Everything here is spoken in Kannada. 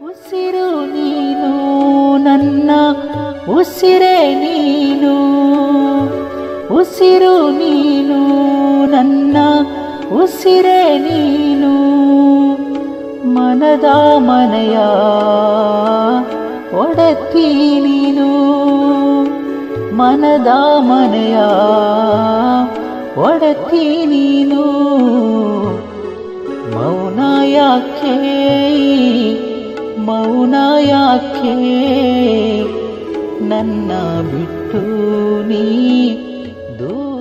ಉಸಿರು ನೀನು ನನ್ನ ಉಸಿರೇ ನೀನು ಉಸಿರು ನೀನು ನನ್ನ ಉಸಿರೇ ನೀನು ಮನದ ಮನೆಯ ಒಡತಿ ನೀನು ಮನದ ಮನೆಯ ಒಡತಿ ನೀನು ಮೌನ ಯಾಕೆ ಮೌನ ಯಾಕೆ ನನ್ನ ಬಿಟ್ಟು ನೀ ದೂರ